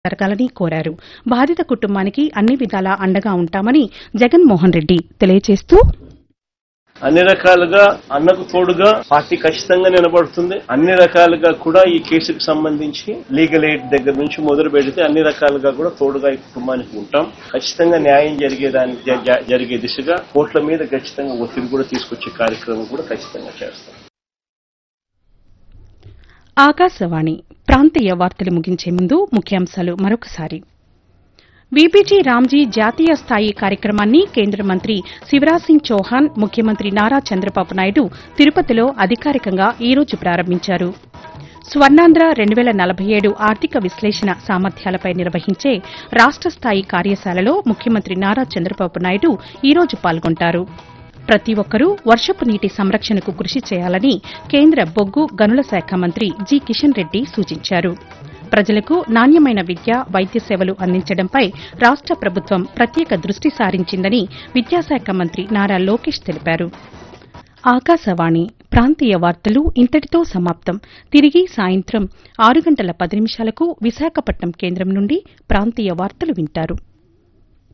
జరగాలని కోరారు బాధిత కుటుంబానికి అన్ని విధాలా అండగా ఉంటామని జగన్మోహన్ రెడ్డి తెలియజేస్తూ అన్ని రకాలుగా అన్నకు తోడుగా పార్టీ ఖచ్చితంగా నిలబడుతుంది అన్ని రకాలుగా కూడా ఈ కేసుకు సంబంధించి లీగల్ ఎయిడ్ దగ్గర నుంచి మొదలు పెడితే అన్ని రకాలుగా కూడా తోడుగా ఈ కుటుంబానికి ఉంటాం ఖచ్చితంగా న్యాయం జరిగేదానికి జ- జ- జరిగే దిశగా కోర్టుల మీద ఖచ్చితంగా ఒత్తిడి కూడా తీసుకొచ్చే కార్యక్రమం కూడా ఖచ్చితంగా చేస్తాం ఆకాశవాణి ప్రాంతీయ వార్తలు ముగించే ముందు ముఖ్యాంశాలు మరొకసారి బీపీజీ రామ్జీ జాతీయ స్థాయి కార్యక్రమాన్ని కేంద్ర మంత్రి శివరాజ్ సింగ్ చౌహాన్ ముఖ్యమంత్రి నారా చంద్రబాబు నాయుడు తిరుపతిలో అధికారికంగా ఈ రోజు ప్రారంభించారు స్వర్ణాంధ్ర రెండు వేల నలభై ఏడు ఆర్థిక విశ్లేషణ సామర్థ్యాలపై నిర్వహించే రాష్ట స్థాయి కార్యశాలలో ముఖ్యమంత్రి నారా చంద్రబాబు నాయుడు ఈ రోజు పాల్గొంటారు ప్రతి ఒక్కరూ వర్షపు నీటి సంరక్షణకు కృషి చేయాలని కేంద్ర బొగ్గు గనుల శాఖ మంత్రి జి కిషన్ రెడ్డి సూచించారు ప్రజలకు నాణ్యమైన విద్య వైద్య సేవలు అందించడంపై రాష్ట ప్రభుత్వం ప్రత్యేక దృష్టి సారించిందని విద్యాశాఖ మంత్రి నారా లోకేష్ తెలిపారు ఆకాశవాణి ప్రాంతీయ వార్తలు ఇంతటితో సమాప్తం తిరిగి సాయంత్రం ఆరు గంటల పది నిమిషాలకు విశాఖపట్నం కేంద్రం నుండి ప్రాంతీయ వార్తలు వింటారు